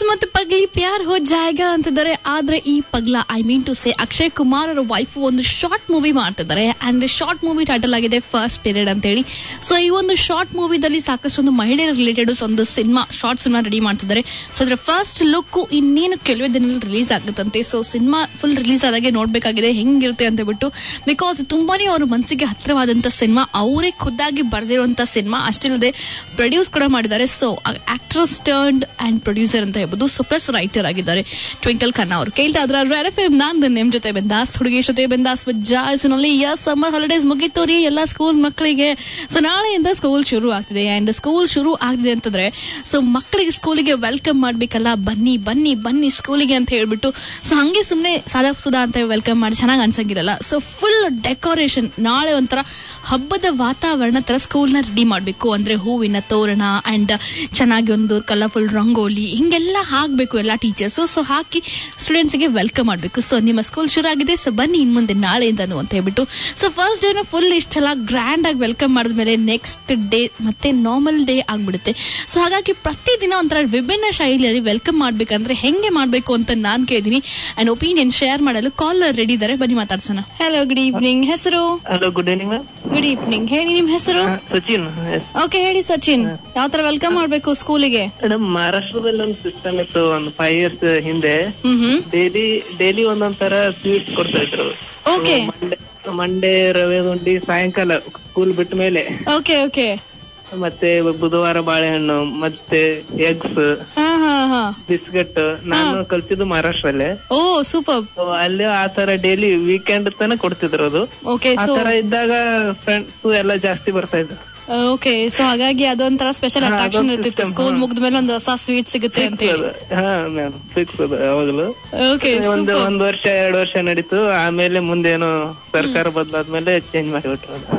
ಮತ್ತೆ ಪಗ್ಲಿ ಪ್ಯಾರ್ ಹೋ ಜಾಯಗ ಅಂತಿದ್ದಾರೆ ಆದ್ರೆ ಈ ಪಗ್ಲ I mean to say Akshay Kumar ಅವರ ವೈಫ್ ಒಂದು ಶಾರ್ಟ್ ಮೂವಿ ಮಾಡ್ತಿದ್ದಾರೆ ಅಂಡ್ ಶಾರ್ಟ್ ಮೂವಿ ಟೈಟಲ್ ಆಗಿದೆ ಫಸ್ಟ್ ಪೀರಿಯಡ್ ಅಂತ ಹೇಳಿ ಸೊ ಈ ಒಂದು ಶಾರ್ಟ್ ಮೂವಿದಲ್ಲಿ ಸಾಕಷ್ಟು ಒಂದು ಮಹಿಳೆಯರ ರಿಲೇಟೆಡ್ ಒಂದು ಸಿನಿಮಾ ಶಾರ್ಟ್ ಸಿನಿಮಾ ರೆಡಿ ಮಾಡ್ತಿದ್ದಾರೆ ಸೊ ಅದ್ರ ಫಸ್ಟ್ ಲುಕ್ ಇನ್ನೇನು ಕೆಲವೇ ದಿನದಲ್ಲಿ ರಿಲೀಸ್ ಆಗುತ್ತಂತೆ ಸೊ ಸಿನಿಮಾ ಫುಲ್ ರಿಲೀಸ್ ಆದಾಗೆ ನೋಡ್ಬೇಕಾಗಿದೆ ಹೆಂಗಿರುತ್ತೆ ಅಂತ ಬಿಟ್ಟು ಬಿಕಾಸ್ ತುಂಬಾನೇ ಅವ್ರ ಮನಸ್ಸಿಗೆ ಹತ್ರವಾದಂತ ಸಿನಿಮಾ ಅವರೇ ಖುದ್ದಾಗಿ ಬರೆದಿರುವಂತ ಸಿನಿಮಾ ಅಷ್ಟಿಲ್ಲದೆ ಪ್ರೊಡ್ಯೂಸ್ ಕೂಡ ಮಾಡಿದ್ದಾರೆ so actress turned and producer ಅಂತ ಹೇಳ್ಬೋದು ಸೊ ಪ್ಲಸ್ ರೈಟರ್ ಆಗಿದ್ದಾರೆ ಟ್ವಿಂಕಲ್ ಖನ್ನಾ ಅವರು ಕೇಳ್ತಾ ಇದ್ರ ರೆಡ್ ಎಫ್ ಎಂ ನಾನ್ ನಿಮ್ ಜೊತೆ ಬಂದಾಸ್ ಹುಡುಗಿ ಜೊತೆ ಬಂದಾಸ್ ಜಾಯ್ಸ್ನಲ್ಲಿ ಯಸ್ ಸಮ್ಮರ್ ಹಾಲಿಡೇಸ್ ಮುಗೀತು ರೀ ಎಲ್ಲ ಸ್ಕೂಲ್ ಮಕ್ಕಳಿಗೆ ಸೊ ನಾಳೆಯಿಂದ ಸ್ಕೂಲ್ ಶುರು ಆಗ್ತಿದೆ ಅಂಡ್ ಸ್ಕೂಲ್ ಶುರು ಆಗ್ತಿದೆ ಅಂತಂದ್ರೆ ಸೊ ಮಕ್ಕಳಿಗೆ ಸ್ಕೂಲಿಗೆ ವೆಲ್ಕಮ್ ಮಾಡ್ಬೇಕಲ್ಲ ಬನ್ನಿ ಬನ್ನಿ ಬನ್ನಿ ಸ್ಕೂಲಿಗೆ ಅಂತ ಹೇಳ್ಬಿಟ್ಟು ಸೊ ಹಂಗೆ ಸುಮ್ಮನೆ ಸಾದಾ ಸುದಾ ಅಂತ ವೆಲ್ಕಮ್ ಮಾಡಿ ಚೆನ್ನಾಗಿ ಅನ್ಸಂಗಿರಲ್ಲ ಸೊ ಫುಲ್ ಡೆಕೋರೇಷನ್ ನಾಳೆ ಒಂಥರ ಹಬ್ಬದ ವಾತಾವರಣ ತರ ಸ್ಕೂಲ್ನ ರೆಡಿ ಮಾಡಬೇಕು ಅಂದ್ರೆ ಹೂವಿನ ತೋರಣ ಅಂಡ್ ಚೆನ್ನಾಗಿ ಒಂದು ಕಲರ್ಫುಲ್ ರಂಗೋಲಿ ಹಿಂಗೆಲ್ಲ ಹಾಕ್ಬೇಕು ಎಲ್ಲ ಟೀಚರ್ಸು ಸೊ ಹಾಕಿ ಸ್ಟೂಡೆಂಟ್ಸ್ಗೆ ವೆಲ್ಕಮ್ ಮಾಡಬೇಕು ಸೊ ನಿಮ್ಮ ಸ್ಕೂಲ್ ಶುರು ಆಗಿದೆ ಸೊ ಬನ್ನಿ ಇನ್ ಮುಂದೆ ನಾಳೆಯಿಂದನು ಅಂತ ಹೇಳ್ಬಿಟ್ಟು ಸೊ ಫಸ್ಟ್ ಡೇನ ಫುಲ್ ಇಷ್ಟೆಲ್ಲ ಗ್ರ್ಯಾಂಡ್ ಆಗಿ ವೆಲ್ಕಮ್ ಮಾಡಿದ್ಮೇಲೆ ನೆಕ್ಸ್ಟ್ ಡೇ ಮತ್ತೆ ನಾರ್ಮಲ್ ಡೇ ಆಗ್ಬಿಡುತ್ತೆ ಸೊ ಹಾಗಾಗಿ ಪ್ರತಿದಿನ ಒಂಥರ ವಿಭಿನ್ನ ಶೈಲಿಯಲ್ಲಿ ವೆಲ್ಕಮ್ ಮಾಡ್ಬೇಕಂದ್ರೆ ಹೆಂಗೆ ಮಾಡ್ಬೇಕು ಅಂತ ನಾನ್ ಕೇಳಿದೀನಿ ಅಂಡ್ ಒಪಿನಿಯನ್ ಶೇರ್ ಮಾಡಲು ಕಾಲರ್ ರೆಡಿ ಇದ್ದಾರೆ ಬನ್ನಿ ಮಾತಾಡ್ಸೋಣ ಹಲೋ ಗುಡ್ ಈವ್ನಿಂಗ್ ಹೆಸರು hello good evening ma'am good evening ಹೇಳಿ ನಿಮ್ ಹೆಸರು ಸಚಿನ್ ಓಕೆ ಹೇಳಿ ಸಚಿನ್ ಯಾವ ತರ ವೆಲ್ಕಮ್ ಮಾಡ್ಬೇಕು ಸ್ಕೂಲಿಗೆ ಮೇಡಮ್ ಮಹಾರಾಷ್ಟ್ರದಲ್ಲಿ ಒಂದು ಸಿಸ್ಟಮ್ ಇತ್ತು ಒಂದು ಫೈವ್ ಇಯರ್ಸ್ ಹಿಂದೆ ಹ್ಮ್ ಹ್ಮ್ ಡೈಲಿ ಡೈಲಿ ಒಂದೊಂದ್ ತರ ಸ್ವೀಟ್ಸ್ ಕೊಡ್ತಾ ಇದ್ರು ಓಕೆ ಮಂಡೆ ಮಂಡೆ ರವೆ ಉಂಡಿ ಸಾಯಂಕಾಲ ಸ್ಕೂಲ್ ಬಿಟ್ಟ ಮೇಲೆ ಓಕೆ ಓಕೆ ಮತ್ತೆ ಬುಧವಾರ ಬಾಳೆಹಣ್ಣು ಮತ್ತೆ ಎಗ್ಸ್ ಹಾ ಹಾ ಹಾ ಬಿಸ್ಕೆಟ್ ನಾನು ಕಲ್ತಿದ್ದು ಮಹಾರಾಷ್ಟ್ರಲ್ಲೇ ಓ ಸೂಪರ್ So, ಅಲ್ಲಿ ಆ ತರ ಡೈಲಿ ವೀಕೆಂಡ್ ತನ ಕೊಡ್ತಿದ್ರು ಅದು ಓಕೆ ಆ ಸೊ ತರ ಇದ್ದಾಗ ಫ್ರೆಂಡ್ಸ್ ಎಲ್ಲ ಜಾಸ್ತಿ ಬರ್ತಾ ಇದ್ರು ಓಕೆ ಸೊ ಹಾಗಾಗಿ ಅದೊಂಥರ ಸ್ಪೆಷಲ್ ಹಾ, ಅಟ್ರಾಕ್ಷನ್ ಅದೊಂದು ಇರ್ತಿತ್ತು system, ಸ್ಕೂಲ್ ಹಾ. ಮುಗ್ದ್ಮೇಲೆ ಒಂದು ಹೊಸ ಸ್ವೀಟ್ ಸಿಗುತ್ತೆ ಅಂತ ಹೇಳಿ ಹಾ ಮ್ಯಾಮ್ ಫಿಕ್ಸ್ ಅದು ಯಾವಾಗಲೂ ಓಕೆ ಒಂದು ಸೂಪರ್ ಒಂದ್ ವರ್ಷ ಎರಡು ವರ್ಷ ನಡೀತು ಆಮೇಲೆ ಮುಂದೇನು ಸರ್ಕಾರ ಬದಲಾದ್ಮೇಲೆ ಚೇಂಜ್ ಮಾಡಿಬಿಟ್ರು ಅದು.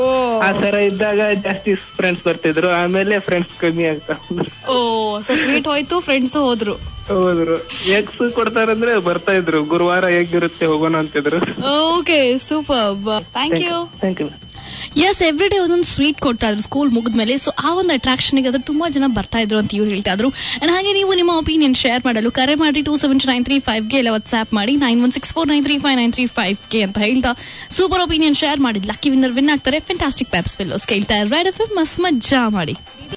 ಆ ತರ ಇದ್ದಾಗ ಜಾಸ್ತಿ ಫ್ರೆಂಡ್ಸ್ ಬರ್ತಿದ್ರು ಆಮೇಲೆ ಫ್ರೆಂಡ್ಸ್ ಕಮ್ಮಿ ಆಗ್ತಾ ಬಂದ್ರು. ಓ ಸೊ ಸ್ವೀಟ್ ಹೋಯ್ತು ಫ್ರೆಂಡ್ಸ್ ಹೋದ್ರು ಹೋದ್ರು ಎಗ್ಸ್ ಕೊಡ್ತಾರಂದ್ರೆ ಬರ್ತಾ ಇದ್ರು ಗುರುವಾರ ಎಗ್ ಇರುತ್ತೆ ಹೋಗೋಣ ಅಂತಿದ್ರು okay super thank you thank you yes every day ಒಂದೊಂದು ಸ್ವೀಟ್ ಕೊಡ್ತಾ ಇದ್ರು ಸ್ಕೂಲ್ ಮುಗಿದ್ಮೇಲೆ ಸೊ ಆ ಒಂದು ಅಟ್ರಾಕ್ಷನ್ಗೆ ಅದ್ರ ತುಂಬಾ ಜನ ಬರ್ತಾ ಇದ್ರು ಅಂತ ಇವ್ರು ಹೇಳ್ತಾ ಇದ್ರು ಅಂಡ್ ಹಾಗೆ ನೀವು ನಿಮ್ಮ ಒಪಿನಿಯನ್ ಶೇರ್ ಮಾಡಲು ಕರೆ ಮಾಡಿ ಟೂ ಸೆವೆನ್ ನೈನ್ ತ್ರೀ ಫೈವ್ಗೆ ಇಲ್ಲ ವಾಟ್ಸ್ಆಪ್ ಮಾಡಿ nine one six four nine three five nine three ಫೈವ್ಗೆ ಅಂತ ಹೇಳ್ತಾ ಸೂಪರ್ ಒಪಿನಿಯನ್ ಶೇರ್ ಮಾಡಿ ಲಕ್ಕಿ ವಿನ್ನರ್ ವಿನ್ ಆಗ್ತಾರೆ ಫೆಂಟಾಸ್ಟಿಕ್ ಪ್ಯಾಪ್ಸ್ ಫಿಲ್ಲೋಸ್ ಕೇಳ್ತಾ ರೆಡ್ ಎಫ್ ಮಸ್ ಮಜ್ಜಾ ಮಾಡಿ